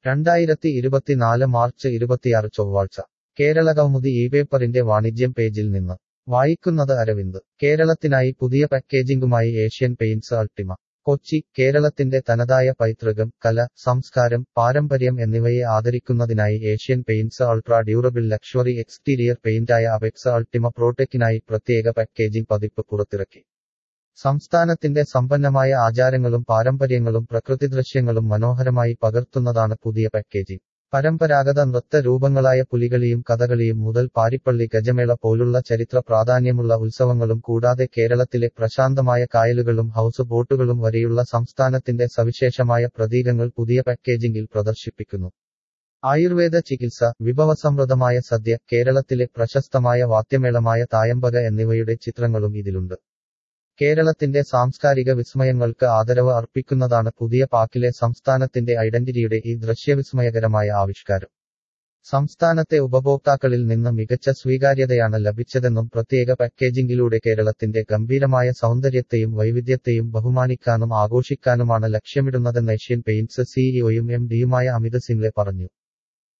രണ്ടായിരത്തി ഇരുപത്തിനാല് മാർച്ച് ഇരുപത്തിയാറ് ചൊവ്വാഴ്ച കേരള കൗമുദി ഈ പേപ്പറിന്റെ വാണിജ്യം പേജിൽ നിന്ന് വായിക്കുന്നത് അരവിന്ദ് കേരളത്തിനായി പുതിയ പാക്കേജിംഗുമായി ഏഷ്യൻ പെയിന്റ്സ് അൾട്ടിമ കൊച്ചി കേരളത്തിന്റെ തനതായ പൈതൃകം കല സംസ്കാരം പാരമ്പര്യം എന്നിവയെ ആദരിക്കുന്നതിനായി Asian Paints ultra durable luxury exterior പെയിന്റായ അപെക്സ് അൾട്ടിമ പ്രോടെക്കിനായി പ്രത്യേക പാക്കേജിംഗ് പതിപ്പ് പുറത്തിറക്കി സംസ്ഥാനത്തിന്റെ സമ്പന്നമായ ആചാരങ്ങളും പാരമ്പര്യങ്ങളും പ്രകൃതിദൃശ്യങ്ങളും മനോഹരമായി പകർത്തുന്നതാണ് പുതിയ പാക്കേജിംഗ് പരമ്പരാഗത നൃത്ത രൂപങ്ങളായ പുലികളിയും കഥകളിയും മുതൽ പാരിപ്പള്ളി ഗജമേള പോലുള്ള ചരിത്ര പ്രാധാന്യമുള്ള ഉത്സവങ്ങളും കൂടാതെ കേരളത്തിലെ പ്രശാന്തമായ കായലുകളും ഹൗസ് ബോട്ടുകളും വരെയുള്ള സംസ്ഥാനത്തിന്റെ സവിശേഷമായ പ്രതീകങ്ങൾ പുതിയ പാക്കേജിംഗിൽ പ്രദർശിപ്പിക്കുന്നു ആയുർവേദ ചികിത്സ വിഭവസമൃദ്ധമായ സദ്യ കേരളത്തിലെ പ്രശസ്തമായ വാദ്യമേളമായ തായമ്പക എന്നിവയുടെ ചിത്രങ്ങളും ഇതിലുണ്ട് കേരളത്തിന്റെ സാംസ്കാരിക വിസ്മയങ്ങൾക്ക് ആദരവ് അർപ്പിക്കുന്നതാണ് പുതിയ പാക്കിലെ സംസ്ഥാനത്തിന്റെ ഐഡന്റിറ്റിയുടെ ഈ ദൃശ്യവിസ്മയകരമായ ആവിഷ്കാരം സംസ്ഥാനത്തെ ഉപഭോക്താക്കളിൽ നിന്ന് മികച്ച സ്വീകാര്യതയാണ് ലഭിച്ചതെന്നും പ്രത്യേക പാക്കേജിംഗിലൂടെ കേരളത്തിന്റെ ഗംഭീരമായ സൗന്ദര്യത്തെയും വൈവിധ്യത്തെയും ബഹുമാനിക്കാനും ആഘോഷിക്കാനുമാണ് ലക്ഷ്യമിടുന്നതെന്ന് ഏഷ്യൻ പെയിന്റ്സ് സിഇഒയും എം ഡിയുമായ അമിത് സിംഗ്ലെ പറഞ്ഞു